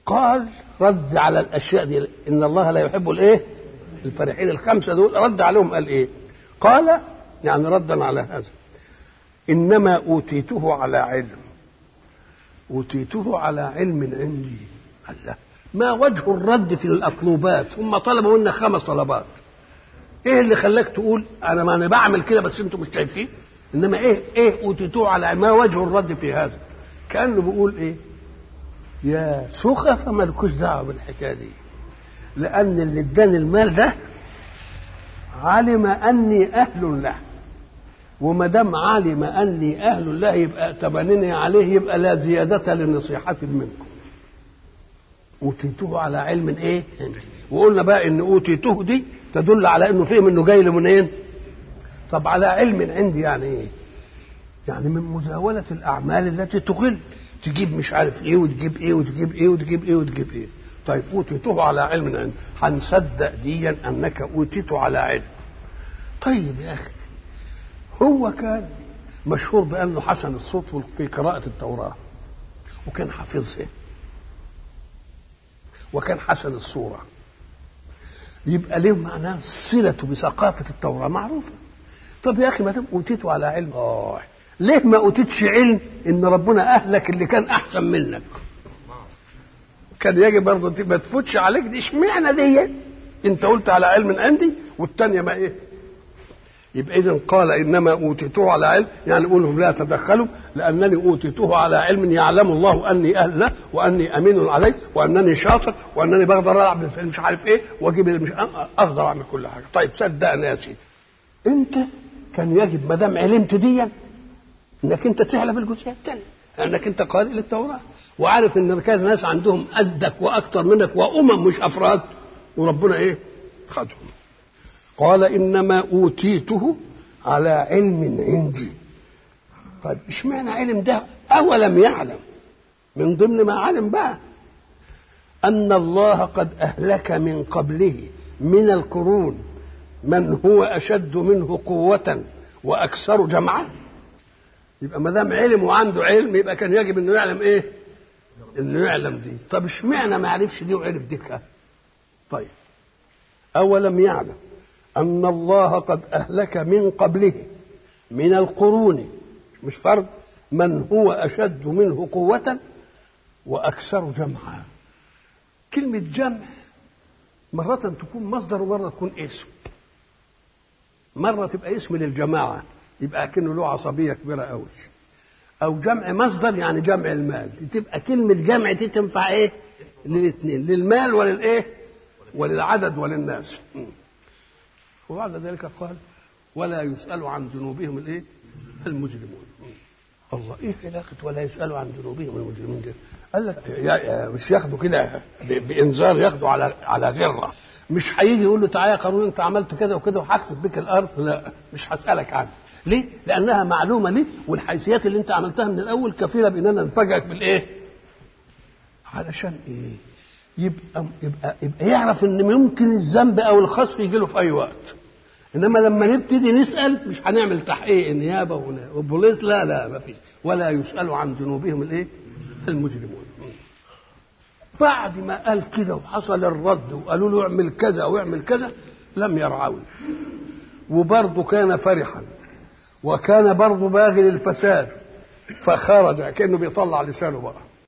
قال رد على الاشياء دي ان الله لا يحب الايه الفرحين الخمسه دول رد عليهم قال ايه قال يعني ردا على هذا انما اوتيته على علم اوتيته على علم عندي الله ما وجه الرد في المطلوبات هم طلبوا منا خمس طلبات ايه اللي خلاك تقول انا ما انا بعمل كده بس انتم مش شايفين انما ايه ايه اوتيتوه على ما وجه الرد في هذا كانه بيقول ايه يا سخف مالكوش دعوه بالحكايه دي لان اللي اداني المال ده علم اني اهل له وما دام علم اني اهل له يبقى ائتمنني عليه يبقى لا زياده لنصيحه منكم اوتيته على علم ايه وقلنا بقى ان اوتيته دي تدل على انه فهم انه جاي له منين طب على علم عندي يعني ايه يعني من مزاولة الأعمال التي تغل تجيب مش عارف ايه وتجيب ايه وتجيب ايه وتجيب ايه وتجيب ايه طيب اوتيته على علم عندي هنصدق ديا انك اوتيته على علم طيب يا اخي هو كان مشهور بانه حسن الصوت في قراءة التوراة وكان حافظها وكان حسن الصورة يبقى له معناه صلته بثقافة التوراة معروفة طب يا أخي ما دام أوتيته على علم آه ليه ما أوتيتش علم إن ربنا أهلك اللي كان أحسن منك كان يجب برضه ما تفوتش عليك دي اشمعنى دي انت قلت على علم عندي والتانية ما ايه يبقى اذا قال انما اوتيته على علم يعني قول لهم لا تدخلوا لانني اوتيته على علم يعلم الله اني اهل له واني امين عليه وانني شاطر وانني بقدر العب مش عارف ايه واجيب مش اقدر اعمل كل حاجه طيب صدقني يا سيدي انت كان يجب ما دام علمت ديا انك انت تعلم الجزئيه الثانيه لانك انت قارئ للتوراه وعارف ان كان ناس عندهم قدك واكثر منك وامم مش افراد وربنا ايه خدهم قال انما اوتيته على علم عندي طيب اشمعنى علم ده اولم يعلم من ضمن ما علم بقى ان الله قد اهلك من قبله من القرون من هو اشد منه قوه واكثر جمعا يبقى ما دام علم وعنده علم يبقى كان يجب انه يعلم ايه انه يعلم دي طب اشمعنى ما عرفش دي وعرف دي طيب اولم يعلم أن الله قد أهلك من قبله من القرون مش فرد من هو أشد منه قوة وأكثر جمعا كلمة جمع مرة تكون مصدر ومرة تكون اسم مرة تبقى اسم للجماعة يبقى كأنه له عصبية كبيرة أوي أو جمع مصدر يعني جمع المال تبقى كلمة جمع دي تنفع إيه؟ للاثنين للمال وللإيه؟ وللعدد وللناس وبعد ذلك قال ولا يسأل عن ذنوبهم الايه؟ المجرمون. الله ايه علاقة ولا يسأل عن ذنوبهم المجرمون دي؟ قال لك مش ياخدوا كده بانذار ياخدوا على على غره مش هيجي يقول له تعالى يا قارون انت عملت كذا وكذا وهكتب بك الارض لا مش هسالك عنها ليه؟ لانها معلومه لي والحيثيات اللي انت عملتها من الاول كفيله باننا نفاجئك بالايه؟ علشان ايه؟ يبقى يبقى يبقى يعرف ان ممكن الذنب او الخسف يجي له في اي وقت انما لما نبتدي نسال مش هنعمل تحقيق النيابه والبوليس لا لا ما فيش ولا يسال عن ذنوبهم الايه؟ المجرمون بعد ما قال كده وحصل الرد وقالوا له اعمل كذا واعمل كذا لم يرعوي وبرضه كان فرحا وكان برضه باغي للفساد فخرج كانه بيطلع لسانه بقى